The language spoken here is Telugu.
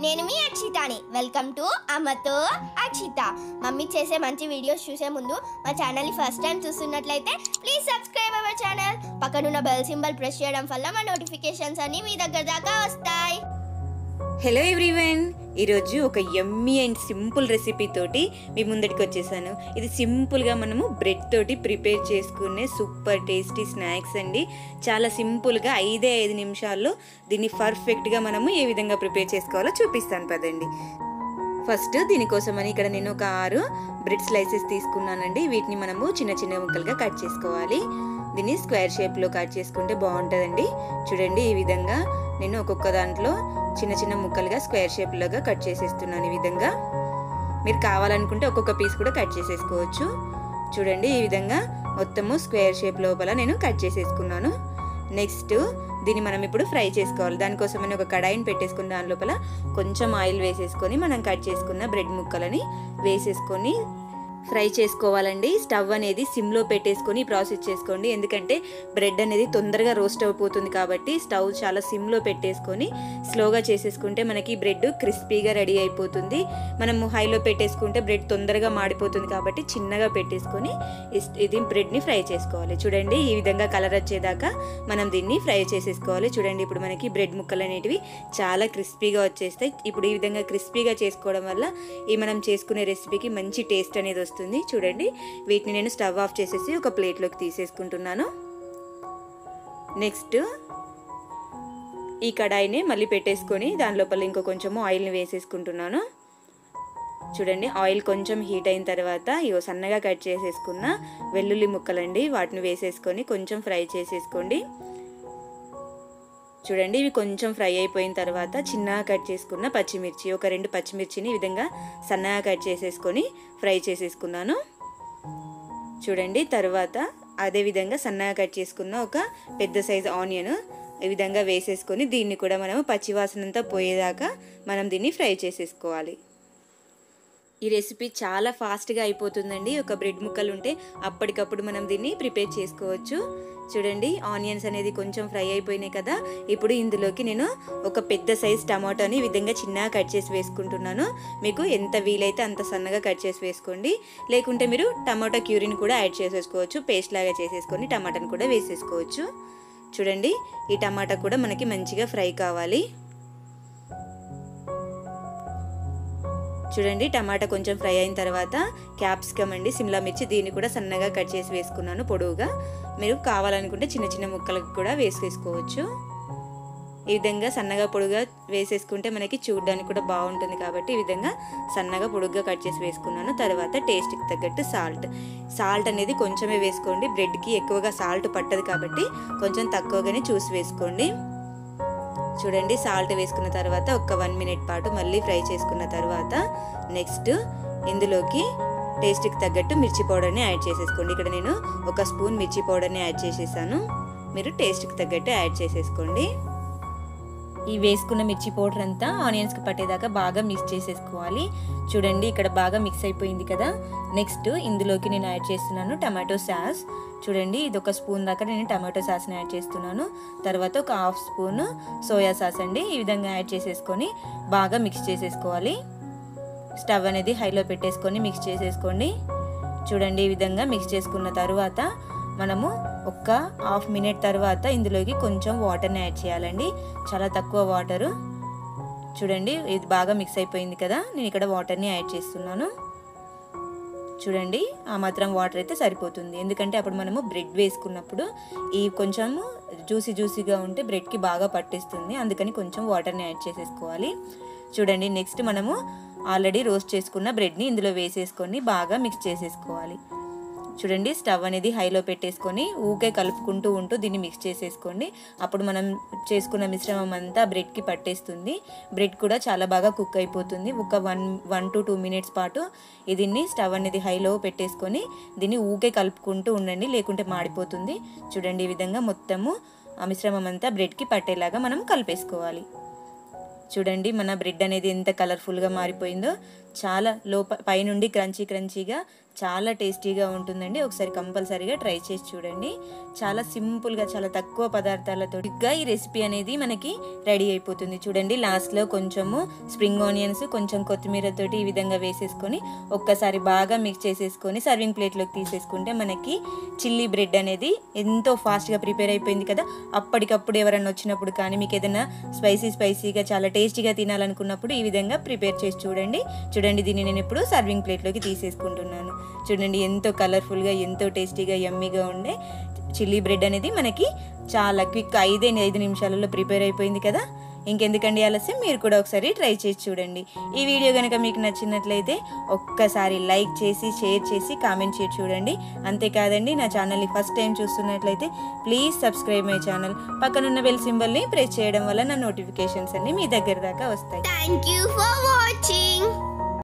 నేను మీ అక్షితాని వెల్కమ్ టు అమ్మతో అక్షిత మమ్మీ చేసే మంచి వీడియోస్ చూసే ముందు మా ఛానల్ని ఫస్ట్ టైం చూస్తున్నట్లయితే ప్లీజ్ సబ్స్క్రైబ్ అవర్ ఛానల్ పక్కనున్న బెల్ సింబల్ ప్రెస్ చేయడం వల్ల మా నోటిఫికేషన్స్ అన్ని మీ దగ్గర దాకా వస్తాయి హలో ఎవ్రీవన్ ఈరోజు ఒక ఎమ్మీ అండ్ సింపుల్ రెసిపీ తోటి మీ ముందటికి వచ్చేసాను ఇది సింపుల్గా మనము బ్రెడ్ తోటి ప్రిపేర్ చేసుకునే సూపర్ టేస్టీ స్నాక్స్ అండి చాలా సింపుల్గా ఐదే ఐదు నిమిషాల్లో దీన్ని పర్ఫెక్ట్గా మనము ఏ విధంగా ప్రిపేర్ చేసుకోవాలో చూపిస్తాను పదండి ఫస్ట్ దీనికోసమని ఇక్కడ నేను ఒక ఆరు బ్రెడ్ స్లైసెస్ తీసుకున్నానండి వీటిని మనము చిన్న చిన్న ముక్కలుగా కట్ చేసుకోవాలి దీన్ని స్క్వేర్ షేప్లో కట్ చేసుకుంటే బాగుంటుందండి చూడండి ఈ విధంగా నేను ఒక్కొక్క దాంట్లో చిన్న చిన్న ముక్కలుగా స్క్వేర్ షేప్లోగా కట్ చేసేస్తున్నాను ఈ విధంగా మీరు కావాలనుకుంటే ఒక్కొక్క పీస్ కూడా కట్ చేసేసుకోవచ్చు చూడండి ఈ విధంగా మొత్తము స్క్వేర్ షేప్ లోపల నేను కట్ చేసేసుకున్నాను నెక్స్ట్ దీన్ని మనం ఇప్పుడు ఫ్రై చేసుకోవాలి దానికోసమని ఒక కడాయిని పెట్టేసుకుని దాని లోపల కొంచెం ఆయిల్ వేసేసుకొని మనం కట్ చేసుకున్న బ్రెడ్ ముక్కలని వేసేసుకొని ఫ్రై చేసుకోవాలండి స్టవ్ అనేది సిమ్లో పెట్టేసుకొని ప్రాసెస్ చేసుకోండి ఎందుకంటే బ్రెడ్ అనేది తొందరగా రోస్ట్ అయిపోతుంది కాబట్టి స్టవ్ చాలా సిమ్లో పెట్టేసుకొని స్లోగా చేసేసుకుంటే మనకి బ్రెడ్ క్రిస్పీగా రెడీ అయిపోతుంది మనము హైలో పెట్టేసుకుంటే బ్రెడ్ తొందరగా మాడిపోతుంది కాబట్టి చిన్నగా పెట్టేసుకొని ఇస్- ఇది బ్రెడ్ని ఫ్రై చేసుకోవాలి చూడండి ఈ విధంగా కలర్ వచ్చేదాకా మనం దీన్ని ఫ్రై చేసేసుకోవాలి చూడండి ఇప్పుడు మనకి బ్రెడ్ ముక్కలు అనేటివి చాలా క్రిస్పీగా వచ్చేస్తాయి ఇప్పుడు ఈ విధంగా క్రిస్పీగా చేసుకోవడం వల్ల ఈ మనం చేసుకునే రెసిపీకి మంచి టేస్ట్ అనేది వస్తుంది చూడండి వీటిని నేను స్టవ్ ఆఫ్ చేసేసి ఒక ప్లేట్లోకి తీసేసుకుంటున్నాను నెక్స్ట్ ఈ కడాయిని మళ్ళీ పెట్టేసుకొని దాని లోపల ఇంకో కొంచెము ఆయిల్ని వేసేసుకుంటున్నాను చూడండి ఆయిల్ కొంచెం హీట్ అయిన తర్వాత ఇగో సన్నగా కట్ చేసేసుకున్న వెల్లుల్లి ముక్కలండి వాటిని వేసేసుకొని కొంచెం ఫ్రై చేసేసుకోండి చూడండి ఇవి కొంచెం ఫ్రై అయిపోయిన తర్వాత చిన్నగా కట్ చేసుకున్న పచ్చిమిర్చి ఒక రెండు పచ్చిమిర్చిని ఈ విధంగా సన్నగా కట్ చేసేసుకొని ఫ్రై చేసేసుకున్నాను చూడండి తర్వాత అదే విధంగా సన్నగా కట్ చేసుకున్న ఒక పెద్ద సైజ్ ఆనియన్ ఈ విధంగా వేసేసుకొని దీన్ని కూడా మనము పచ్చివాసన అంతా పోయేదాకా మనం దీన్ని ఫ్రై చేసేసుకోవాలి ఈ రెసిపీ చాలా ఫాస్ట్గా అయిపోతుందండి ఒక బ్రెడ్ ముక్కలు ఉంటే అప్పటికప్పుడు మనం దీన్ని ప్రిపేర్ చేసుకోవచ్చు చూడండి ఆనియన్స్ అనేది కొంచెం ఫ్రై అయిపోయినాయి కదా ఇప్పుడు ఇందులోకి నేను ఒక పెద్ద సైజ్ టమాటోని ఈ విధంగా చిన్నగా కట్ చేసి వేసుకుంటున్నాను మీకు ఎంత వీలైతే అంత సన్నగా కట్ చేసి వేసుకోండి లేకుంటే మీరు టమాటో క్యూరిని కూడా యాడ్ చేసేసుకోవచ్చు పేస్ట్ లాగా చేసేసుకొని టమాటాని కూడా వేసేసుకోవచ్చు చూడండి ఈ టమాటా కూడా మనకి మంచిగా ఫ్రై కావాలి చూడండి టమాటా కొంచెం ఫ్రై అయిన తర్వాత క్యాప్సికమ్ అండి సిమ్లా మిర్చి దీన్ని కూడా సన్నగా కట్ చేసి వేసుకున్నాను పొడవుగా మీరు కావాలనుకుంటే చిన్న చిన్న ముక్కలకు కూడా వేసేసుకోవచ్చు ఈ విధంగా సన్నగా పొడుగా వేసేసుకుంటే మనకి చూడడానికి కూడా బాగుంటుంది కాబట్టి ఈ విధంగా సన్నగా పొడుగ్గా కట్ చేసి వేసుకున్నాను తర్వాత టేస్ట్కి తగ్గట్టు సాల్ట్ సాల్ట్ అనేది కొంచెమే వేసుకోండి బ్రెడ్కి ఎక్కువగా సాల్ట్ పట్టదు కాబట్టి కొంచెం తక్కువగానే చూసి వేసుకోండి చూడండి సాల్ట్ వేసుకున్న తర్వాత ఒక వన్ మినిట్ పాటు మళ్ళీ ఫ్రై చేసుకున్న తర్వాత నెక్స్ట్ ఇందులోకి టేస్ట్కి తగ్గట్టు మిర్చి పౌడర్ని యాడ్ చేసేసుకోండి ఇక్కడ నేను ఒక స్పూన్ మిర్చి పౌడర్ని యాడ్ చేసేసాను మీరు టేస్ట్కి తగ్గట్టు యాడ్ చేసేసుకోండి ఈ వేసుకున్న మిర్చి పౌడర్ అంతా ఆనియన్స్కి పట్టేదాకా బాగా మిక్స్ చేసేసుకోవాలి చూడండి ఇక్కడ బాగా మిక్స్ అయిపోయింది కదా నెక్స్ట్ ఇందులోకి నేను యాడ్ చేస్తున్నాను టమాటో సాస్ చూడండి ఇది ఒక స్పూన్ దాకా నేను టమాటో సాస్ని యాడ్ చేస్తున్నాను తర్వాత ఒక హాఫ్ స్పూన్ సోయా సాస్ అండి ఈ విధంగా యాడ్ చేసేసుకొని బాగా మిక్స్ చేసేసుకోవాలి స్టవ్ అనేది హైలో పెట్టేసుకొని మిక్స్ చేసేసుకోండి చూడండి ఈ విధంగా మిక్స్ చేసుకున్న తర్వాత మనము ఒక్క హాఫ్ మినిట్ తర్వాత ఇందులోకి కొంచెం వాటర్ని యాడ్ చేయాలండి చాలా తక్కువ వాటరు చూడండి ఇది బాగా మిక్స్ అయిపోయింది కదా నేను ఇక్కడ వాటర్ని యాడ్ చేస్తున్నాను చూడండి ఆ మాత్రం వాటర్ అయితే సరిపోతుంది ఎందుకంటే అప్పుడు మనము బ్రెడ్ వేసుకున్నప్పుడు ఈ కొంచెము జ్యూసీ జ్యూసీగా ఉంటే బ్రెడ్కి బాగా పట్టిస్తుంది అందుకని కొంచెం వాటర్ని యాడ్ చేసేసుకోవాలి చూడండి నెక్స్ట్ మనము ఆల్రెడీ రోస్ట్ చేసుకున్న బ్రెడ్ని ఇందులో వేసేసుకొని బాగా మిక్స్ చేసేసుకోవాలి చూడండి స్టవ్ అనేది హైలో పెట్టేసుకొని ఊకే కలుపుకుంటూ ఉంటూ దీన్ని మిక్స్ చేసేసుకోండి అప్పుడు మనం చేసుకున్న మిశ్రమం అంతా బ్రెడ్కి పట్టేస్తుంది బ్రెడ్ కూడా చాలా బాగా కుక్ అయిపోతుంది ఒక one one two two minutes పాటు దీన్ని స్టవ్ అనేది హైలో పెట్టేసుకొని దీన్ని ఊకే కలుపుకుంటూ ఉండండి లేకుంటే మాడిపోతుంది చూడండి ఈ విధంగా మొత్తము ఆ మిశ్రమం అంతా బ్రెడ్కి పట్టేలాగా మనం కలిపేసుకోవాలి చూడండి మన బ్రెడ్ అనేది ఎంత కలర్ఫుల్గా మారిపోయిందో చాలా లోప పైనుండి క్రంచీ క్రంచీగా చాలా టేస్టీగా ఉంటుందండి ఒకసారి కంపల్సరీగా ట్రై చేసి చూడండి చాలా సింపుల్గా చాలా తక్కువ పదార్థాలతో గా ఈ రెసిపీ అనేది మనకి రెడీ అయిపోతుంది చూడండి లాస్ట్లో కొంచెము స్ప్రింగ్ ఆనియన్స్ కొంచెం కొత్తిమీర తోటి ఈ విధంగా వేసేసుకొని ఒక్కసారి బాగా మిక్స్ చేసేసుకొని సర్వింగ్ ప్లేట్లోకి తీసేసుకుంటే మనకి చిల్లీ బ్రెడ్ అనేది ఎంతో ఫాస్ట్గా ప్రిపేర్ అయిపోయింది కదా అప్పటికప్పుడు ఎవరైనా వచ్చినప్పుడు కానీ మీకు ఏదైనా స్పైసీ స్పైసీగా చాలా టేస్టీగా తినాలనుకున్నప్పుడు ఈ విధంగా ప్రిపేర్ చేసి చూడండి చూడండి దీన్ని నేను ఇప్పుడు సర్వింగ్ ప్లేట్లోకి తీసేసుకుంటున్నాను చూడండి ఎంతో కలర్ఫుల్గా ఎంతో టేస్టీగా యమ్మీగా ఉండే చిల్లీ బ్రెడ్ అనేది మనకి చాలా క్విక్ ఐదే ఐదు నిమిషాలలో ప్రిపేర్ అయిపోయింది కదా ఇంకెందుకండి ఆలస్యం మీరు కూడా ఒకసారి ట్రై చేసి చూడండి ఈ వీడియో కనుక మీకు నచ్చినట్లయితే ఒక్కసారి లైక్ చేసి షేర్ చేసి కామెంట్ చేసి చూడండి అంతేకాదండి నా ఛానల్ని ఫస్ట్ టైం చూస్తున్నట్లయితే ప్లీజ్ సబ్స్క్రైబ్ మై ఛానల్ పక్కనున్న బెల్ సింబల్ని ప్రెస్ చేయడం వల్ల నా నోటిఫికేషన్స్ అన్ని మీ దగ్గర దాకా వస్తాయి థ్యాంక్ యూ ఫర్ వాచింగ్